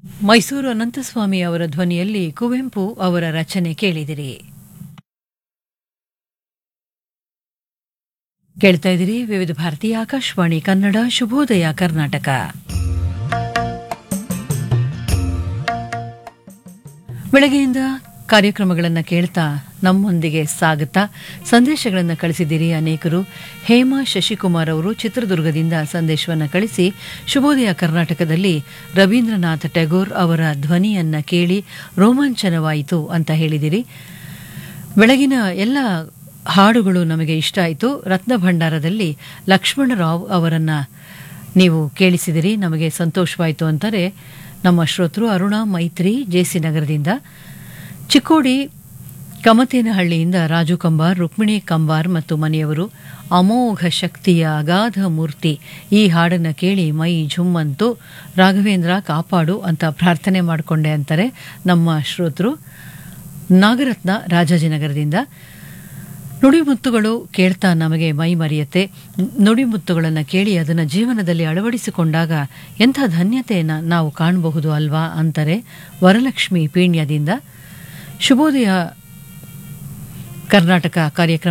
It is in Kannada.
ಮೈಸೂರು ಅನಂತಸ್ವಾಮಿ ಅವರ ಧ್ವನಿಯಲ್ಲಿ ಕುವೆಂಪು ಅವರ ರಚನೆ ಕೇಳಿದಿರಿ ಕೇಳ್ತಾ ಇದ್ದೀರಿ ವಿವಿಧ ಭಾರತೀಯ ಆಕಾಶವಾಣಿ ಕನ್ನಡ ಶುಭೋದಯ ಕರ್ನಾಟಕ ಬೆಳಗ್ಗೆಯಿಂದ ಕಾರ್ಯಕ್ರಮಗಳನ್ನು ಕೇಳ್ತಾ ನಮ್ಮೊಂದಿಗೆ ಸಾಗುತ್ತಾ ಸಂದೇಶಗಳನ್ನು ಕಳಿಸಿದ್ದೀರಿ ಅನೇಕರು ಹೇಮಾ ಶಶಿಕುಮಾರ್ ಅವರು ಚಿತ್ರದುರ್ಗದಿಂದ ಸಂದೇಶವನ್ನು ಕಳಿಸಿ ಶುಭೋದಯ ಕರ್ನಾಟಕದಲ್ಲಿ ರವೀಂದ್ರನಾಥ್ ಟ್ಯಾಗೋರ್ ಅವರ ಧ್ವನಿಯನ್ನ ಕೇಳಿ ರೋಮಾಂಚನವಾಯಿತು ಅಂತ ಹೇಳಿದಿರಿ ಬೆಳಗಿನ ಎಲ್ಲ ಹಾಡುಗಳು ನಮಗೆ ಇಷ್ಟ ಆಯಿತು ರತ್ನ ಭಂಡಾರದಲ್ಲಿ ಲಕ್ಷ್ಮಣರಾವ್ ಅವರನ್ನ ನೀವು ಕೇಳಿಸಿದಿರಿ ನಮಗೆ ಸಂತೋಷವಾಯಿತು ಅಂತಾರೆ ನಮ್ಮ ಶ್ರೋತೃ ಅರುಣಾ ಮೈತ್ರಿ ಜೆಸಿ ನಗರದಿಂದ ಚಿಕ್ಕೋಡಿ ಕಮತೇನಹಳ್ಳಿಯಿಂದ ರಾಜು ಕಂಬಾರ್ ರುಕ್ಮಿಣಿ ಕಂಬಾರ್ ಮತ್ತು ಮನೆಯವರು ಅಮೋಘ ಶಕ್ತಿಯ ಅಗಾಧ ಮೂರ್ತಿ ಈ ಹಾಡನ್ನು ಕೇಳಿ ಮೈ ಝುಮ್ಮಂತು ರಾಘವೇಂದ್ರ ಕಾಪಾಡು ಅಂತ ಪ್ರಾರ್ಥನೆ ಮಾಡಿಕೊಂಡೆ ಅಂತಾರೆ ನಮ್ಮ ಶ್ರೋತೃ ನಾಗರತ್ನ ರಾಜಾಜಿನಗರದಿಂದ ನುಡಿಮುತ್ತುಗಳು ಕೇಳ್ತಾ ನಮಗೆ ಮೈ ಮರೆಯುತ್ತೆ ನುಡಿಮುತ್ತುಗಳನ್ನು ಕೇಳಿ ಅದನ್ನು ಜೀವನದಲ್ಲಿ ಅಳವಡಿಸಿಕೊಂಡಾಗ ಎಂಥ ಧನ್ಯತೆಯನ್ನು ನಾವು ಕಾಣಬಹುದು ಅಲ್ವಾ ಅಂತಾರೆ ವರಲಕ್ಷ್ಮಿ ಪೀಣ್ಯದಿಂದ ಶುಭೋದಯ ಕರ್ನಾಟಕ ಕಾರ್ಯಕ್ರಮ